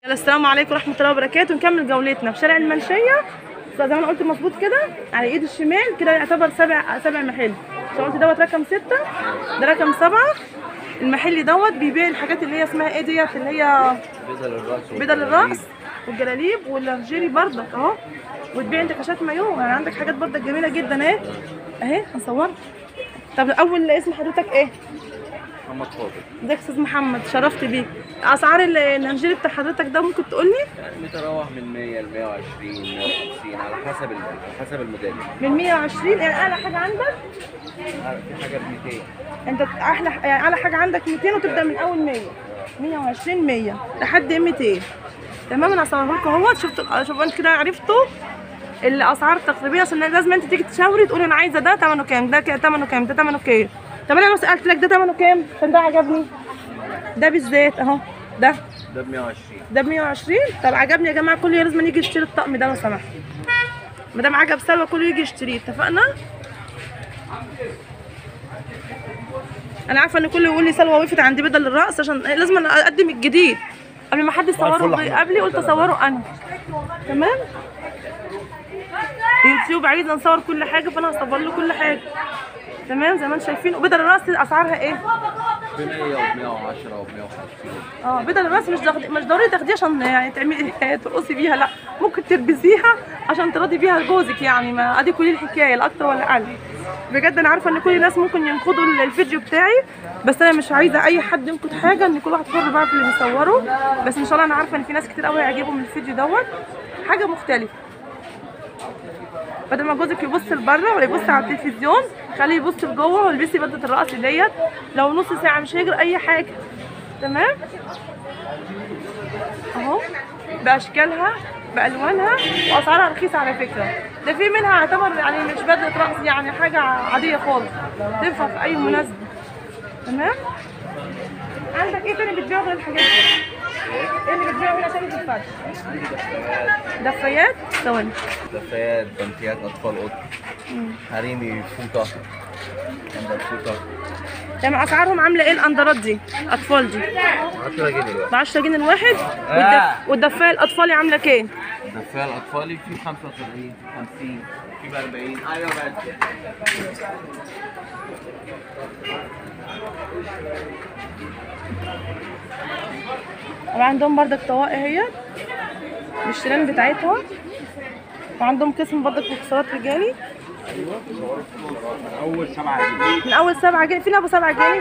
يلا السلام عليكم ورحمه الله وبركاته نكمل جولتنا في شارع المنشيه زي ما انا قلت مظبوط كده على ايد الشمال كده يعتبر سبع سبع محل عشان قلت دوت رقم ستة ده رقم سبعة المحل دوت بيبيع الحاجات اللي هي اسمها ايه ديت اللي هي بدل الراس بدل الراس والجلاليب واللانجيري بردك اهو وتبيع انت كاشات مايو يعني عندك حاجات بردك جميله جدا اهي اهي هنصورها طب اول اسم حضرتك ايه؟ محمد فاضل ازيك يا استاذ محمد شرفت بيك اسعار ال- اللانجيري بتاع حضرتك ده ممكن تقول لي يعني بيتراوح من 100 ل 120 150 على حسب ال- على حسب الموديل من 120 يعني اعلى حاجه عندك في حاجه ب 200 انت احلى يعني اعلى حاجه عندك 200 وتبدا من اول 100 120 100 لحد 200 تمام انا هصورها لكم اهوت شفتوا شوفوا انت كده عرفتوا الاسعار التقريبيه عشان لازم انت تيجي تشاوري تقولي انا عايزه ده ثمنه كام ده كده ثمنه كام ده ثمنه كام طب انا لو سالت لك ده ثمنه كام عشان ده عجبني ده بالذات اهو ده ده ب 120 ده ب 120 طب عجبني يا جماعه كله لازم يجي يشتري الطقم ده لو سمحت ما دام عجب سلوى كله يجي يشتريه اتفقنا انا عارفه ان كله يقول لي سلوى وقفت عند بدل الراس عشان لازم أنا اقدم الجديد قبل ما حد يصوره قبلي قلت اصوره انا تمام يوتيوب عايز نصور كل حاجه فانا هصور له كل حاجه تمام زي ما انتم شايفين وبدل الراس اسعارها ايه ب 100 و 110 و 150 اه بدل الراس مش دغ... مش ضروري تاخديها عشان يعني تعملي ترقصي بيها لا ممكن تلبسيها عشان تراضي بيها جوزك يعني ما ادي كل الحكايه لا اكتر ولا اقل بجد انا عارفه ان كل الناس ممكن ينقضوا ال- الفيديو بتاعي بس انا مش عايزه اي حد ينقد حاجه ان كل واحد حر بقى في اللي بيصوره بس ان شاء الله انا عارفه ان في ناس كتير قوي هيعجبهم الفيديو دوت حاجه مختلفه بدل ما جوزك يبص لبره ولا يبص على التلفزيون خليه يبص لجوه والبسي بدله الرقص ديت لو نص ساعه مش هيجري اي حاجه تمام اهو باشكالها بالوانها واسعارها رخيصه على فكره ده في منها يعتبر يعني مش بدله رقص يعني حاجه عاديه خالص تنفع في اي مناسبه تمام عندك ايه تاني بتبيعه غير الحاجات دي ايه اللي بتبيعه هنا تاني في الفرش دفايات ثواني دفايات بنتيات اطفال قط حريمي فوطه اندر فوطه تمام اسعارهم عامله ايه الاندرات دي الاطفال دي 10 جنيه دلوقتي ب 10 جنيه الواحد والدف... والدفايه الاطفالي عامله كام دفايه الاطفالي في 75 في 50 في ب 40 ايوه بس وعندهم بردك طواقي اهي بالشيران بتاعتها وعندهم قسم بردك اكسسوارات رجالي اول 7 جنيه من اول سبعة جنيه فين ابو سبعة جنيه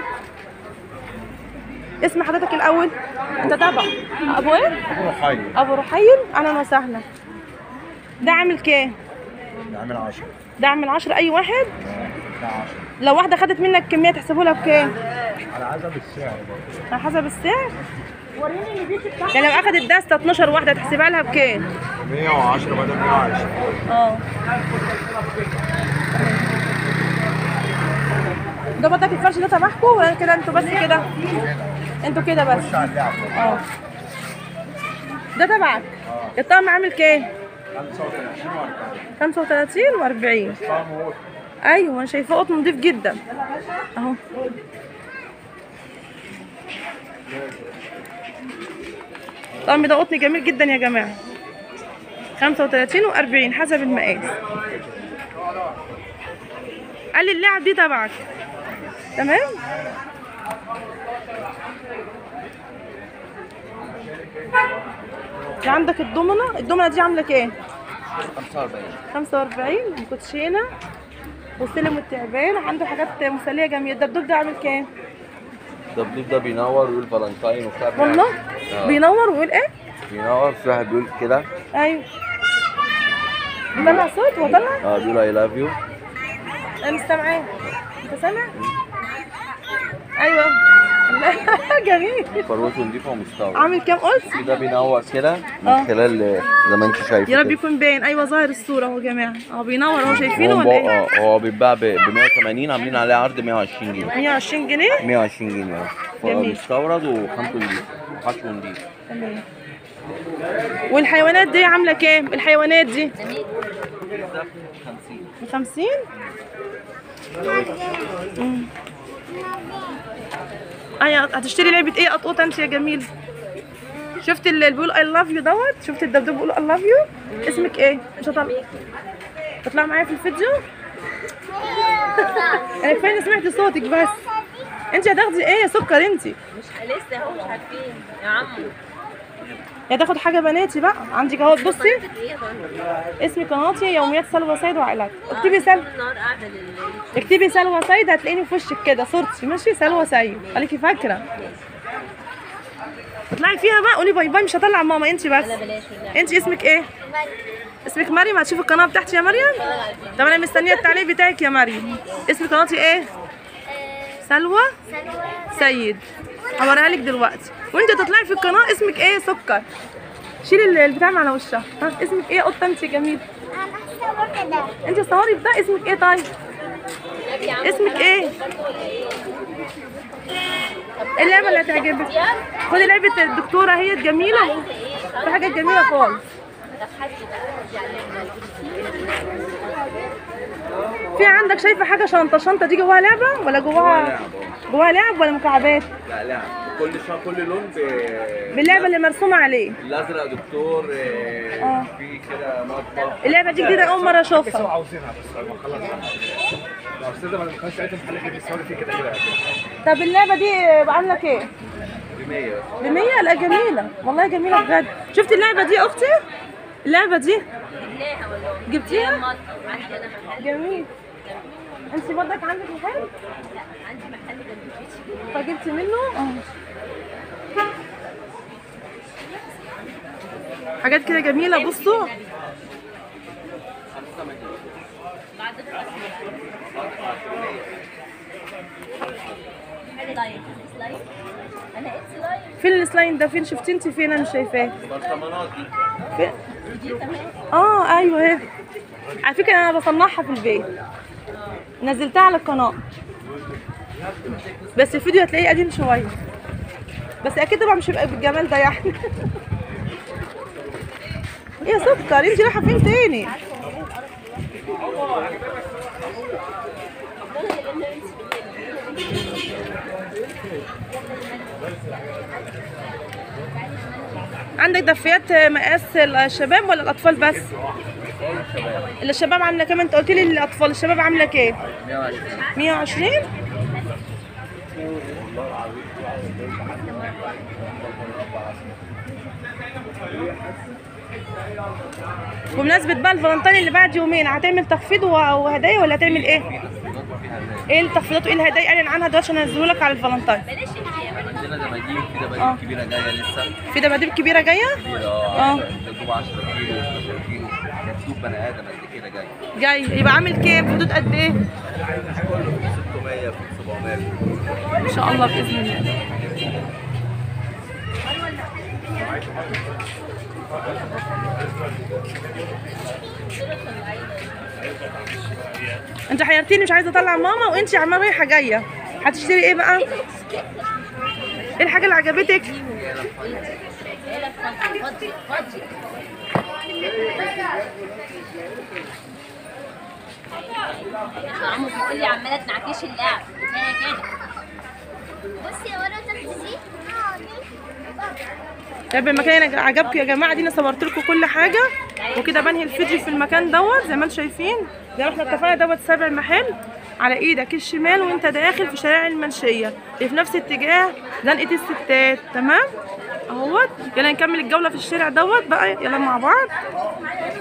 اسم حضرتك الاول انت تابع ابو ايه ابو حي ابو رحيل اهلا وسهلا ده عامل كام عامل 10 ده عامل 10 اي واحد ده 10 لو واحده خدت منك كميه تحسبوا لها بكام على حسب السعر برضه على حسب السعر يعني لو اخدت دستة 12 واحده تحسبها لها بكام 110 بدل 120 اه ده بدك الفرش ده تبعكم ولا كده انتوا بس كده انتوا كده بس اه ده تبعك الطقم عامل كام 35 و40 ايوه انا شايفاه قطن نضيف جدا اهو الطقم ده قطن جميل جدا يا جماعه 35 و40 حسب المقاس قال لي اللعب دي تبعك تمام في عندك الضمنه الضمنه دي عامله كام 45 45 الكوتشينه والسلم والتعبان وعنده حاجات مسليه جميله الدبدوب ده عامل كام الدبدوب ده بينور ويقول فالنتاين وبتاع والله آه. بينور ويقول ايه بينور في واحد بيقول كده ايوه بيطلع صوت هو طلع اه بيقول اي لاف يو انا مش سامعاه انت سامع ايوه جميل فروته نضيفه ومستوى عامل كام قلت ده بينور كده آه. من خلال زي ما انت شايف يا رب يكون باين ايوه ظاهر الصوره اهو يا جماعه اهو بينور اهو شايفينه ولا ايه اه هو بيتباع ب 180 عاملين عليه عرض 120 جنيه 120 جنيه 120 جنيه اه جميل. مستورد وخامته نضيف وحشو نضيف تمام والحيوانات دي عامله كام الحيوانات دي 50 50 ايوه هتشتري لعبه ايه قطقطه انت يا جميل شفت اللي بيقول اي لاف يو دوت شفت الدبدوب بيقول اي لاف يو اسمك ايه مش هطلع تطلع معايا في الفيديو انا كفايه إني سمعت صوتك بس انت هتاخدي ايه يا سكر انت مش لسه اهو مش عارفين يا عم هتاخد حاجه بناتي بقى عندك اهو بصي ايه يا طنط اسمي قناتي يوميات سلوى سيد وعائلات اكتبي سلوى النهار قاعده لل اكتبي سلوى سيد هتلاقيني في وشك كده صورتي ماشي سلوى سيد خليكي فاكره اطلعي فيها بقى قولي باي باي مش هطلع ماما انت بس لا بلاش ولا انت اسمك ايه اسمك مريم هتشوفي القناه بتاعتي يا مريم طب انا مستنيه التعليق بتاعك يا مريم اسم قناتي ايه سلوى سيد هوريها لك دلوقتي وانت تطلعي في القناه اسمك ايه سكر شيلي ال- البتاع من على وشها ها اسمك ايه قطه انت جميل انت صوري بتاع اسمك ايه طيب اسمك ايه إيه اللعبه اللي هتعجبك خدي لعبه الدكتوره هي جميله في حاجات جميله خالص في عندك شايفه حاجه شنطه شنطه دي جواها لعبه ولا جواها جواها لعب ولا مكعبات لا لا كل شهر كل لون ب... باللعبه اللي مرسومه عليه الازرق دكتور آه، آه. في كده مطبخ اللعبه دي جديده اول مره اشوفها عاوزينها بس لما نخلص لو استاذه ما كانش عايز محل كده يصور فيه كده كده طب اللعبه دي عامله كام ب 100 ب 100 لا جميله والله جميله بجد شفتي اللعبه دي يا اختي اللعبه دي جبناها والله جبتيها مطعم عندي انا محل جميل انت برضك عندك محل لا عندي محل جنب بيتي فجبتي منه اه حاجات كده جميله بصوا بعد الفصل حاجه لايف لايف انا اتس لايف فين السلايم ده فين شفتي انت فين انا مش شايفاه برطمانات دي فين دي كمان اه ايوه اهي على فكره انا بصنعها في البيت نزلتها على القناه بس الفيديو هتلاقيه قديم شويه بس اكيد طبعا مش هيبقى بالجمال ده يعني ايه يا سكر انت رايحه فين تاني عندك دفيات مقاس الشباب ولا الاطفال بس الشباب عامله كام انت قلت لي الاطفال الشباب عامله كام 120 120 بمناسبة بقى الفالنتين اللي بعد يومين هتعمل تخفيض و- وهدايا ولا هتعمل ايه؟ ايه التخفيضات وايه الهدايا اعلن عنها دلوقتي عشان انزلهولك على الفالنتين عندنا دباديب في دباديب آه. كبيره جايه لسه في دباديب كبيرة جاية؟ كبيره آه. اه دبدوب 10 كيلو 12 كيلو دبدوب بني ادم قد كده جاي جاي يبقى عامل كام؟ في حدود قد ايه؟ كله في 600 في 700 ان شاء الله باذن الله انت حيرتيني مش عايزه اطلع ماما وانت عماله رايحه جايه هتشتري ايه بقى ايه الحاجه اللي عجبتك فاضي فاضي يا عمو بيقول لي عماله تنعكش اللعب هي كده بصي يا ورا تحت دي طب المكان اللي عجبكم يا جماعه دي انا صورت لكم كل حاجه وكده بنهي الفيديو في المكان دوت زي ما انتم شايفين زي ما احنا اتفقنا دوت سبع محل على ايدك الشمال وانت داخل في شارع المنشيه اللي في نفس اتجاه زنقه الستات تمام اهوت يلا نكمل الجوله في الشارع دوت بقى يلا مع بعض